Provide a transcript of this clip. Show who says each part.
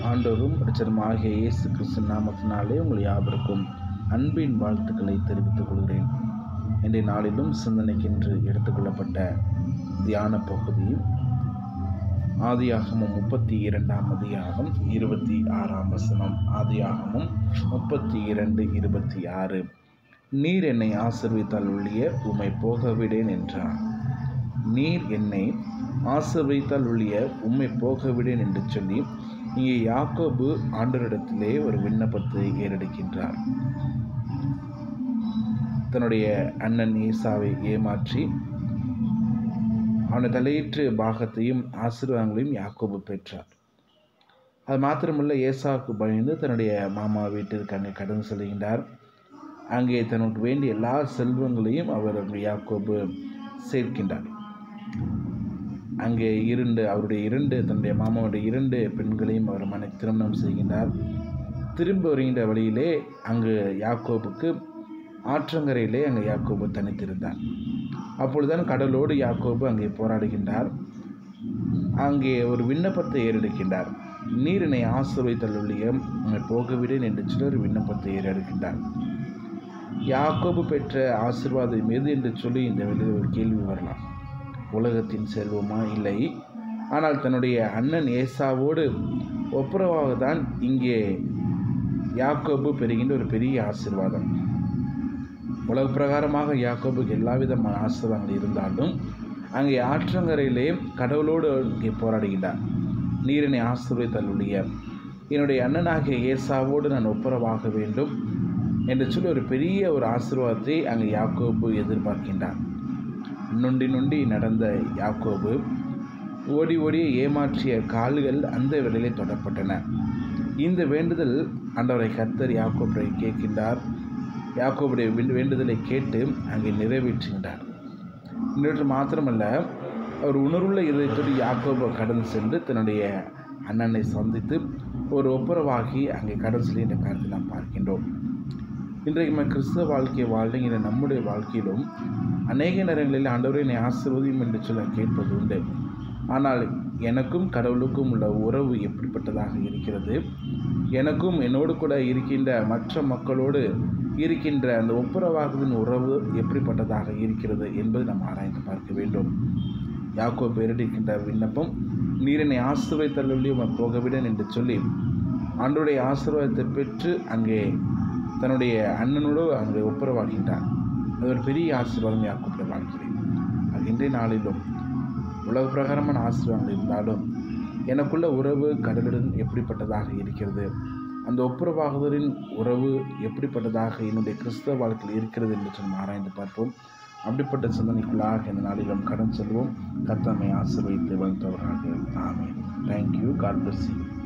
Speaker 1: ஆண்டவரும் இரட்சகருமாகிய இயேசு கிறிஸ்து நாமத்தினாலே உங்கள் யாவருக்கும் அன்பின் வாழ்த்துக்களை தெரிவித்துக் கொள்கிறேன் இன்றைய நாளிலும் சிந்தனைக்கென்று எடுத்துக்கொள்ளப்பட்ட தியான பகுதி ஆதியாகமம் முப்பத்தி இரண்டாம் அதிகாரம் இருபத்தி ஆறாம் வசனம் ஆதியாகமம் முப்பத்தி இரண்டு இருபத்தி ஆறு நீர் என்னை ஆசிர்வித்தால் ஒழிய உம்மை போக விடேன் என்றார் நீர் என்னை ஆசிர்வைத்தால் ஒழிய உம்மை போக விடேன் என்று சொல்லி இங்கே யாக்கோபு ஆண்டவரிடத்திலே ஒரு விண்ணப்பத்தை ஏறெடுக்கின்றார் தன்னுடைய அண்ணன் ஈசாவை ஏமாற்றி அவனை தலையீற்று பாகத்தையும் ஆசீர்வாதங்களையும் யாக்கோபு பெற்றார் அது மாத்திரமல்ல ஏசாவுக்கு பயந்து தன்னுடைய மாமா வீட்டிற்கு அங்கே கடன் செல்கின்றார் அங்கே தனக்கு வேண்டிய எல்லா செல்வங்களையும் அவர் அங்கே யாக்கோபு சேர்க்கின்றார் அங்கே இரண்டு அவருடைய இரண்டு தன்னுடைய மாமாவுடைய இரண்டு பெண்களையும் அவர் மனை திருமணம் செய்கின்றார் திரும்ப வருகின்ற வழியிலே அங்கு யாக்கோபுக்கு ஆற்றங்கரையிலே அங்கே யாக்கோபு தனித்திருந்தார் அப்பொழுதுதான் கடலோடு யாக்கோபு அங்கே போராடுகின்றார் அங்கே ஒரு விண்ணப்பத்தை ஏறெடுக்கின்றார் நீரினை ஆசிர்வைத்தல் ஒழிய உங்களை போகவிடேன் என்று சொல்லி ஒரு விண்ணப்பத்தை ஏறெடுக்கின்றார் யாக்கோபு பெற்ற ஆசிர்வாதம் எது என்று சொல்லி இந்த வெளியில் ஒரு கேள்வி வரலாம் உலகத்தின் செல்வமா இல்லை ஆனால் தன்னுடைய அண்ணன் ஏசாவோடு ஒப்புரவாக தான் இங்கே யாக்கோபு பெறுகின்ற ஒரு பெரிய ஆசிர்வாதம் உலக பிரகாரமாக யாக்கோபுக்கு எல்லா விதமான ஆசிர்வாதங்கள் இருந்தாலும் அங்கே ஆற்றங்கரையிலே கடவுளோடு இங்கே போராடுகின்றார் நீரினை ஆசிர்வைத்தல்லுடைய என்னுடைய அண்ணனாகிய ஏசாவோடு நான் ஒப்புரவாக வேண்டும் என்று சொல்லி ஒரு பெரிய ஒரு ஆசீர்வாதத்தை அங்கே யாக்கோபு எதிர்பார்க்கின்றார் நொண்டி நொண்டி நடந்த யாக்கோபு ஓடி ஓடி ஏமாற்றிய கால்கள் அந்த வேளையிலே தொடப்பட்டன இந்த வேண்டுதல் ஆண்டவரை கர்த்தர் யாக்கோபை கேட்கின்றார் யாக்கோபுடைய வேண்டுதலை கேட்டு அங்கே நிறைவேற்றுகின்றார் இன்று மாத்திரமல்ல அவர் உணர்வுள்ள இதயத்தோடு யாக்கோபை கடந்து சென்று தன்னுடைய அண்ணனை சந்தித்து ஒரு ஒப்புரவாகி அங்கே கடந்து செல்கின்ற காரியத்தை நாம் பார்க்கின்றோம் இன்றைக்கு நம்ம கிறிஸ்தவ வாழ்க்கையை வாழ்கிற நம்முடைய வாழ்க்கையிலும் அநேக நேரங்களில் ஆண்டவரை என்னை ஆசிர்வதியும் என்று சொல்ல கேட்பது உண்டு ஆனால் எனக்கும் கடவுளுக்கும் உள்ள உறவு எப்படிப்பட்டதாக இருக்கிறது எனக்கும் என்னோடு கூட இருக்கின்ற மற்ற மக்களோடு இருக்கின்ற அந்த ஒப்புரவாகுதின் உறவு எப்படிப்பட்டதாக இருக்கிறது என்பதை நாம் ஆராய்ந்து பார்க்க வேண்டும் யாக்கோ பெயரிடுகின்ற விண்ணப்பம் நீரினை ஆசிர்வதித்தள்ளி போகவிடன் என்று சொல்லி ஆண்டுடைய ஆசீர்வாதத்தை பெற்று அங்கே தன்னுடைய அண்ணனோடு அங்கே ஒப்புரவாகின்றார் அது ஒரு பெரிய ஆசீர்வாதம் யாக்கோப்புடைய வாழ்க்கிறேன் அது இன்றைய நாளிலும் உலக பிரகாரமான ஆசீர்வாதங்கள் இருந்தாலும் எனக்குள்ள உறவு கடலுடன் எப்படிப்பட்டதாக இருக்கிறது அந்த ஒப்புரவாகுதலின் உறவு எப்படிப்பட்டதாக என்னுடைய கிறிஸ்தவ வாழ்க்கையில் இருக்கிறது என்று சொல்லி ஆராய்ந்து பார்ப்போம் அப்படிப்பட்ட சிந்தனைக்குள்ளாக இந்த நாளிலும் கடன் செல்வோம் கத்தமை ஆசிர்வைத்து வளர்த்தவராக ஆமே தேங்க்யூ காட் பிளஸ் யூ